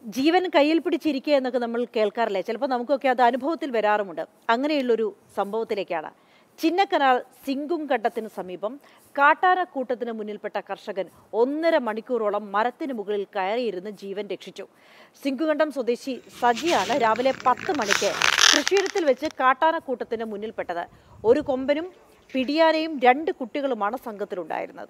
ജീവൻ കയ്യിൽ പിടിച്ചിരിക്കുക എന്നൊക്കെ നമ്മൾ കേൾക്കാറില്ലേ ചിലപ്പോൾ നമുക്കൊക്കെ അത് അനുഭവത്തിൽ വരാറുമുണ്ട് അങ്ങനെയുള്ളൊരു സംഭവത്തിലേക്കാണ് ചിന്നക്കനാൽ സിങ്കുംഘട്ടത്തിന് സമീപം കാട്ടാനക്കൂട്ടത്തിന് മുന്നിൽപ്പെട്ട കർഷകൻ ഒന്നര മണിക്കൂറോളം മരത്തിന് മുകളിൽ കയറിയിരുന്ന് ജീവൻ രക്ഷിച്ചു സിങ്കുകണ്ഠം സ്വദേശി സജിയാണ് രാവിലെ പത്ത് മണിക്ക് കൃഷിയിടത്തിൽ വെച്ച് കാട്ടാനക്കൂട്ടത്തിന് മുന്നിൽപ്പെട്ടത് ഒരു കൊമ്പനും പിടിയാനയും രണ്ട് കുട്ടികളുമാണ് സംഘത്തിലുണ്ടായിരുന്നത്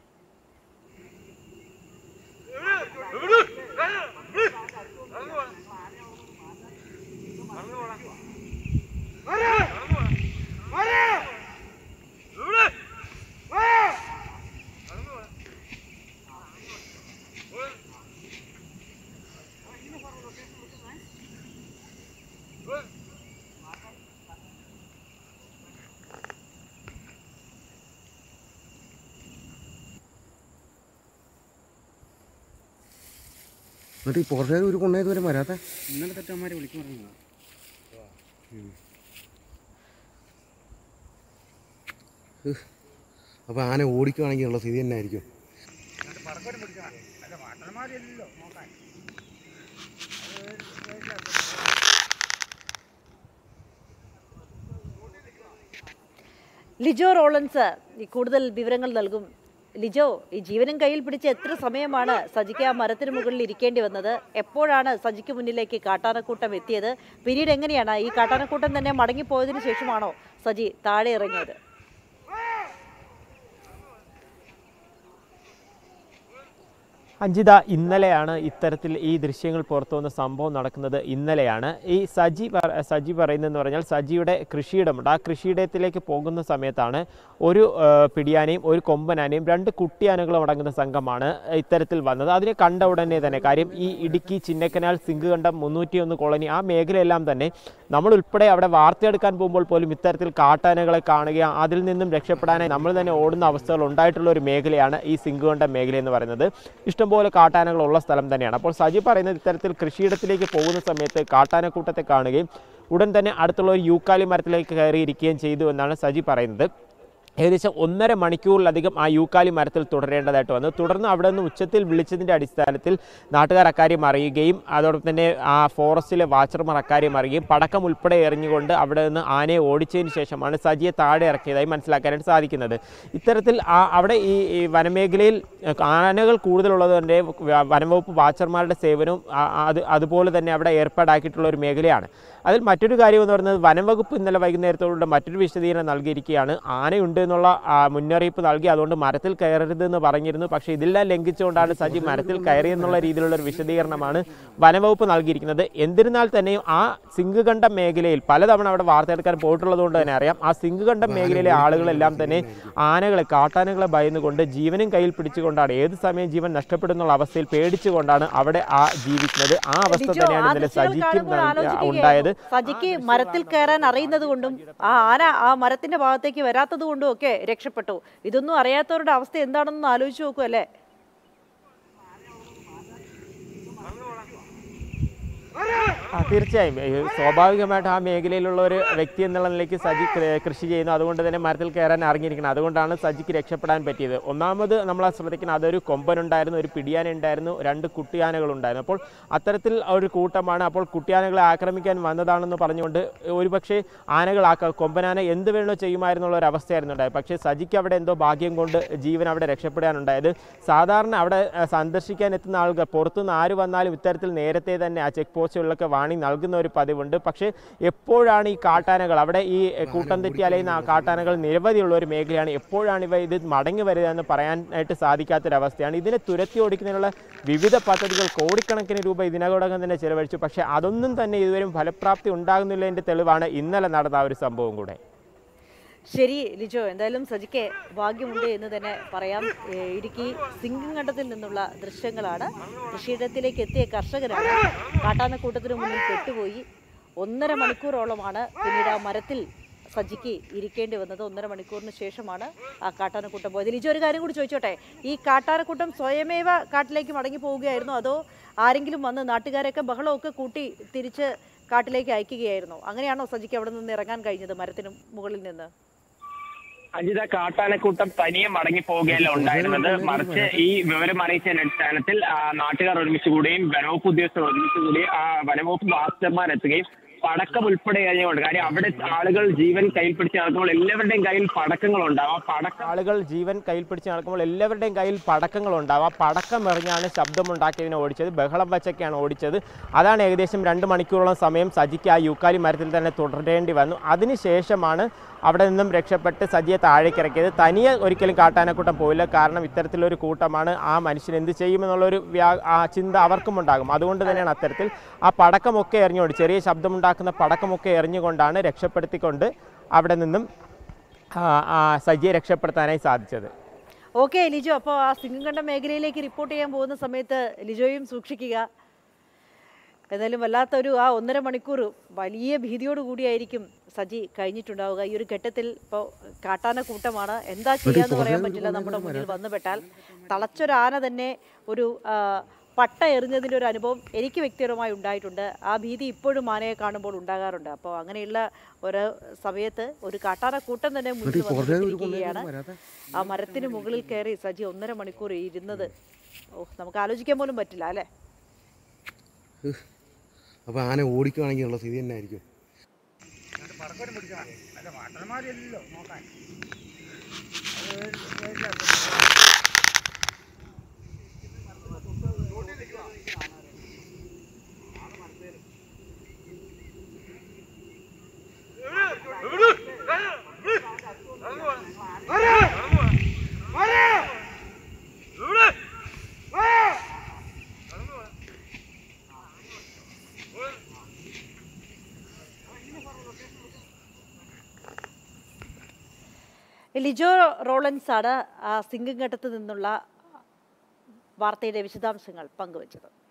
എന്നിട്ട് ഈ പുറത്തേക്ക് ഒരു കൊണ്ടേ ഇതുവരെ വരാത്ത ഇന്നലെ തെറ്റന്മാരെ വിളിച്ചു പറഞ്ഞു അപ്പോൾ ആന ഓടിക്കുവാണെങ്കിൽ ഉള്ള സ്ഥിതി തന്നെ ആയിരിക്കും ലിജോ റോളൻസ് ഈ കൂടുതൽ വിവരങ്ങൾ നൽകും ലിജോ ഈ ജീവനും കയ്യിൽ പിടിച്ച് എത്ര സമയമാണ് സജിക്ക് ആ മരത്തിന് മുകളിൽ ഇരിക്കേണ്ടി വന്നത് എപ്പോഴാണ് സജിക്ക് മുന്നിലേക്ക് കാട്ടാനക്കൂട്ടം എത്തിയത് പിന്നീട് എങ്ങനെയാണ് ഈ കാട്ടാനക്കൂട്ടം തന്നെ മടങ്ങിപ്പോയതിനു ശേഷമാണോ സജി താഴെ ഇറങ്ങിയത് അഞ്ജിത ഇന്നലെയാണ് ഇത്തരത്തിൽ ഈ ദൃശ്യങ്ങൾ പുറത്തു വന്ന സംഭവം നടക്കുന്നത് ഇന്നലെയാണ് ഈ സജി പറ- സജി പറയുന്നതെന്ന് പറഞ്ഞാൽ സജിയുടെ കൃഷിയിടമുണ്ട് ആ കൃഷിയിടത്തിലേക്ക് പോകുന്ന സമയത്താണ് ഒരു ആ, പിടിയാനയും ഒരു കൊമ്പനാനയും രണ്ട് കുട്ടിയാനകളും അടങ്ങുന്ന സംഘമാണ് ഇത്തരത്തിൽ വന്നത് അതിനെ കണ്ട ഉടനെ തന്നെ കാര്യം ഈ ഇടുക്കി ചിന്നക്കനാൽ സിങ്ക് കണ്ടം മുന്നൂറ്റിയൊന്ന് കോളനി ആ മേഖലയെല്ലാം തന്നെ നമ്മൾ ഉൾപ്പെടെ അവിടെ വാർത്തെടുക്കാൻ പോകുമ്പോൾ പോലും ഇത്തരത്തിൽ കാട്ടാനകളെ കാണുകയും അതിൽ നിന്നും രക്ഷപ്പെടാനായി നമ്മൾ തന്നെ ഓടുന്ന അവസ്ഥകൾ ഉണ്ടായിട്ടുള്ള ഒരു മേഖലയാണ് ഈ സിങ്ക് കണ്ടം മേഖല എന്ന് പറയുന്നത് ഇഷ്ടംപോലെ കാട്ടാനകളുള്ള സ്ഥലം തന്നെയാണ് അപ്പോൾ സജി പറയുന്നത് ഇത്തരത്തിൽ കൃഷിയിടത്തിലേക്ക് പോകുന്ന സമയത്ത് കാട്ടാനക്കൂട്ടത്തെ കാണുകയും ഉടൻ തന്നെ അടുത്തുള്ള ഒരു യൂക്കാലി മരത്തിലേക്ക് കയറിയിരിക്കുകയും ചെയ്തു എന്നാണ് സജി പറയുന്നത് ഏകദേശം ഒന്നര മണിക്കൂറിലധികം ആ യൂക്കാലി മരത്തിൽ തുടരേണ്ടതായിട്ട് വന്നു തുടർന്ന് അവിടെ നിന്ന് ഉച്ചത്തിൽ വിളിച്ചതിൻ്റെ അടിസ്ഥാനത്തിൽ നാട്ടുകാർ അക്കാര്യം അറിയുകയും അതോടൊപ്പം തന്നെ ആ ഫോറസ്റ്റിലെ വാച്ചർമാർ അക്കാര്യം അറിയുകയും പടക്കം ഉൾപ്പെടെ എറിഞ്ഞുകൊണ്ട് അവിടെ നിന്ന് ആനയെ ഓടിച്ചതിന് ശേഷമാണ് സജിയെ താഴെ ഇറക്കിയതായി മനസ്സിലാക്കാനായിട്ട് സാധിക്കുന്നത് ഇത്തരത്തിൽ ആ അവിടെ ഈ ഈ വനമേഖലയിൽ ആനകൾ കൂടുതലുള്ളത് തന്നെ വ- വനംവകുപ്പ് വാച്ചർമാരുടെ സേവനവും ആ- ആ- അത് അതുപോലെ തന്നെ അവിടെ ഏർപ്പാടാക്കിയിട്ടുള്ള ഒരു മേഖലയാണ് അതിൽ മറ്റൊരു കാര്യം എന്ന് പറയുന്നത് വനംവകുപ്പ് ഇന്നലെ വൈകുന്നേരത്തോടുള്ള മറ്റൊരു വിശദീകരണം നൽകിയിരിക്കുകയാണ് ആനയുണ്ട് എന്നുള്ള ആ, മുന്നറിയിപ്പ് നൽകി അതുകൊണ്ട് മരത്തിൽ കയറരുത് എന്ന് പറഞ്ഞിരുന്നു പക്ഷേ ഇതെല്ലാം ലംഘിച്ചുകൊണ്ടാണ് സജി മരത്തിൽ കയറി എന്നുള്ള രീതിയിലുള്ള ഒരു വിശദീകരണമാണ് വനംവകുപ്പ് നൽകിയിരിക്കുന്നത് എന്നിരുന്നാൽ തന്നെയും ആ സിംഗുകണ്ഠം മേഖലയിൽ പലതവണ അവിടെ വാർത്തെടുക്കാൻ പോയിട്ടുള്ളത് കൊണ്ട് തന്നെ അറിയാം ആ സിംഗുകണ്ഠം മേഖലയിലെ ആളുകളെല്ലാം തന്നെ ആനകളെ കാട്ടാനകളെ ഭയന്നുകൊണ്ട് ജീവനും കയ്യിൽ പിടിച്ചുകൊണ്ടാണ് ഏത് സമയം ജീവൻ നഷ്ടപ്പെടുന്നുള്ള അവസ്ഥയിൽ പേടിച്ചുകൊണ്ടാണ് അവിടെ ആ ജീവിക്കുന്നത് ആ അവസ്ഥ ലിജോ, തന്നെയാണ് ആ ഇന്നലെ ദൃശ്യങ്ങൾ സജിക്കും കാണുമ്പോൾ നൽകിയ- ആലോചിക്കുകയായിരുന്നു. ഉണ്ടായത് സജിക്ക് മരത്തിൽ കയറാൻ അറിയുന്നത് കൊണ്ടും ആ ആന ആ മരത്തിന്റെ ഭാഗത്തേക്ക് വരാത്തത് കൊണ്ടും ഒക്കെ രക്ഷപ്പെട്ടു ഇതൊന്നും അറിയാത്തവരുടെ അവസ്ഥ എന്താണെന്ന് ആലോചിച്ച് നോക്കൂ അല്ലേ ആ തീർച്ചയായും ഏ, സ്വാഭാവികമായിട്ട് ആ മേഖലയിലുള്ള ഒരു വ്യക്തി എന്നുള്ള നിലയ്ക്ക് സജി കൃ- കൃഷി ചെയ്യുന്നു അതുകൊണ്ട് തന്നെ മരത്തിൽ കയറാൻ അറിഞ്ഞിരിക്കണം അതുകൊണ്ടാണ് സജിക്ക് രക്ഷപ്പെടാൻ പറ്റിയത് ഒന്നാമത് നമ്മൾ ആ ശ്രദ്ധിക്കണം അതൊരു കൊമ്പനുണ്ടായിരുന്നു ഒരു പിടിയാന ഉണ്ടായിരുന്നു രണ്ട് കുട്ടിയാനകളുണ്ടായിരുന്നു അപ്പോൾ അത്തരത്തിൽ ഒരു കൂട്ടമാണ് അപ്പോൾ കുട്ടിയാനകളെ ആക്രമിക്കാൻ വന്നതാണെന്ന് പറഞ്ഞുകൊണ്ട് ഒരുപക്ഷെ ആനകൾ ആ കൊമ്പനാന എന്ത് വേണോ ചെയ്യുമായിരുന്നുള്ള ഒരു അവസ്ഥയായിരുന്നു ഉണ്ടായത് പക്ഷേ സജിക്ക് അവിടെ എന്തോ ഭാഗ്യം കൊണ്ട് ജീവൻ അവിടെ രക്ഷപ്പെടാനുണ്ടായത് സാധാരണ അവിടെ ആ, സന്ദർശിക്കാൻ എത്തുന്ന ആളുകൾ പുറത്തുനിന്ന് ആര് വന്നാലും ഇത്തരത്തിൽ നേരത്തെ തന്നെ ആ ചെക്ക് പോസ്റ്റുകളിലൊക്കെ വാണി നൽകുന്ന ഒരു പതിവുണ്ട് പക്ഷേ എപ്പോഴാണ് ഈ കാട്ടാനകൾ അവിടെ ഈ കൂട്ടം തെറ്റി അലയുന്ന ആ കാട്ടാനകൾ നിരവധിയുള്ള ഒരു മേഖലയാണ് എപ്പോഴാണ് ഇവ ഇത് മടങ്ങി വരിക എന്ന് പറയാനായിട്ട് സാധിക്കാത്തൊരവസ്ഥയാണ് ഇതിനെ തുരത്തി ഓടിക്കുന്നതിനുള്ള വിവിധ പദ്ധതികൾ കോടിക്കണക്കിന് രൂപ ഇതിനകം തന്നെ ചെലവഴിച്ചു പക്ഷേ അതൊന്നും തന്നെ ഇതുവരെയും ഫലപ്രാപ്തി ഉണ്ടാകുന്നില്ലതിൻ്റെ തെളിവാണ് ഇന്നലെ നടന്ന ആ ഒരു സംഭവം കൂടെ ശരി ലിജോ എന്തായാലും സജിക്ക് ഭാഗ്യമുണ്ട് എന്ന് തന്നെ പറയാം ഏ, ഇടുക്കി സിംഗിങ്ങണ്ടത്തിൽ നിന്നുള്ള ദൃശ്യങ്ങളാണ് കൃഷിയിടത്തിലേക്ക് എത്തിയ കർഷകരാണ് കാട്ടാനക്കൂട്ടത്തിന് മുന്നിൽ പെട്ടുപോയി ഒന്നര മണിക്കൂറോളമാണ് പിന്നീട് ആ മരത്തിൽ സജിക്ക് ഇരിക്കേണ്ടി വന്നത് ഒന്നര മണിക്കൂറിന് ശേഷമാണ് ആ കാട്ടാനക്കൂട്ടം പോയത് ലിജോ ഒരു കാര്യം കൂടി ചോദിച്ചോട്ടെ ഈ കാട്ടാനക്കൂട്ടം സ്വയമേവ കാട്ടിലേക്ക് മടങ്ങി പോവുകയായിരുന്നോ അതോ ആരെങ്കിലും വന്ന് നാട്ടുകാരൊക്കെ ബഹളമൊക്കെ കൂട്ടി തിരിച്ച് കാട്ടിലേക്ക് അയക്കുകയായിരുന്നോ അങ്ങനെയാണോ സജിക്ക് അവിടെ നിന്ന് ഇറങ്ങാൻ കഴിഞ്ഞത് മരത്തിന് മുകളിൽ നിന്ന് അജിത കാട്ടാനക്കൂട്ടം തനിയെ മടങ്ങി പോവുകയല്ല ഉണ്ടായിരുന്നത് മറിച്ച് ഈ വിവരം അറിയിച്ചതിന്റെ അടിസ്ഥാനത്തിൽ ആ, നാട്ടുകാർ ഒരുമിച്ച് കൂടുകയും വനവകുപ്പ് ഉദ്യോഗസ്ഥർ ഒരുമിച്ച് കൂടുകയും ആ വനവകുപ്പ് മാസ്റ്റർമാർ എത്തുകയും പടക്കം ഉൾപ്പെടെ കഴിഞ്ഞുകൊണ്ട് കാര്യം അവിടെ ആളുകൾ ജീവൻ കയ്യിൽ പിടിച്ച് നടക്കുമ്പോൾ എല്ലാവരുടെയും കയ്യിൽ പടക്കങ്ങളുണ്ടാവും ആ പടക്കം ആളുകൾ ജീവൻ കയ്യിൽ പിടിച്ച് നടക്കുമ്പോൾ എല്ലാവരുടെയും കയ്യിൽ പടക്കങ്ങളുണ്ടാവും ആ പടക്കം എറിഞ്ഞാണ് ശബ്ദമുണ്ടാക്കിയതിനെ ഓടിച്ചത് ബഹളം വച്ചൊക്കെയാണ് ഓടിച്ചത് അതാണ് ഏകദേശം രണ്ട് മണിക്കൂറോളം സമയം സജിക്ക് ആ യൂക്കാലി മരത്തിൽ തന്നെ തുടരേണ്ടി വന്നു അതിനുശേഷമാണ് അവിടെ നിന്നും രക്ഷപ്പെട്ട് സജിയെ താഴേക്ക് ഇറക്കിയത് തനിയെ ഒരിക്കലും കാട്ടാനക്കൂട്ടം പോയില്ല കാരണം ഇത്തരത്തിലൊരു കൂട്ടമാണ് ആ മനുഷ്യൻ എന്ത് ചെയ്യുമെന്നുള്ളൊരു വ്യാ ആ ചിന്ത അവർക്കും ഉണ്ടാകും അതുകൊണ്ട് തന്നെയാണ് അത്തരത്തിൽ ആ പടക്കമൊക്കെ എറിഞ്ഞുകൊണ്ട് ചെറിയ ശബ്ദമുണ്ടാക്കുന്ന പടക്കമൊക്കെ എറിഞ്ഞുകൊണ്ടാണ് രക്ഷപ്പെടുത്തിക്കൊണ്ട് അവിടെ നിന്നും ആ, ആ സജിയെ രക്ഷപ്പെടുത്താനായി സാധിച്ചത് ഓക്കെ ലിജോ അപ്പോൾ ആ സിംഗങ്കണ്ടം മേഖലയിലേക്ക് റിപ്പോർട്ട് ചെയ്യാൻ പോകുന്ന സമയത്ത് ലിജോയും സൂക്ഷിക്കുക എന്തായാലും വല്ലാത്തൊരു ആ ഒന്നര മണിക്കൂർ വലിയ ഭീതിയോട് കൂടിയായിരിക്കും സജി കഴിഞ്ഞിട്ടുണ്ടാവുക ഈ ഒരു ഘട്ടത്തിൽ ഇപ്പോൾ കാട്ടാന കൂട്ടമാണ് എന്താ ചെയ്യാന്ന് പറയാൻ പറ്റില്ല നമ്മുടെ മുന്നിൽ വന്നുപെട്ടാൽ തളച്ചൊരാന തന്നെ ഒരു ആ, പട്ട എറിഞ്ഞതിൻ്റെ ഒരു അനുഭവം എനിക്ക് വ്യക്തിപരമായി ഉണ്ടായിട്ടുണ്ട് ആ ഭീതി ഇപ്പോഴും ആനയെ കാണുമ്പോൾ ഉണ്ടാകാറുണ്ട് അപ്പോൾ അങ്ങനെയുള്ള ഒരു സമയത്ത് ഒരു കാട്ടാന കൂട്ടം തന്നെ മുന്നിൽ വന്നിരിക്കുകയാണ് ആ മരത്തിന് മുകളിൽ കയറി സജി ഒന്നര മണിക്കൂർ ഇരുന്നത് ഓ നമുക്ക് ആലോചിക്കാൻ പോലും പറ്റില്ല അല്ലേ അപ്പോൾ ആന ഓടിക്കുവാണെങ്കിൽ ഉള്ള സ്ഥിതി തന്നെ ആയിരിക്കും ലിജോ റോളൻസ് ആണ് ആ സിംഗം ഘട്ടത്തിൽ നിന്നുള്ള വാർത്തയുടെ വിശദാംശങ്ങൾ പങ്കുവച്ചത്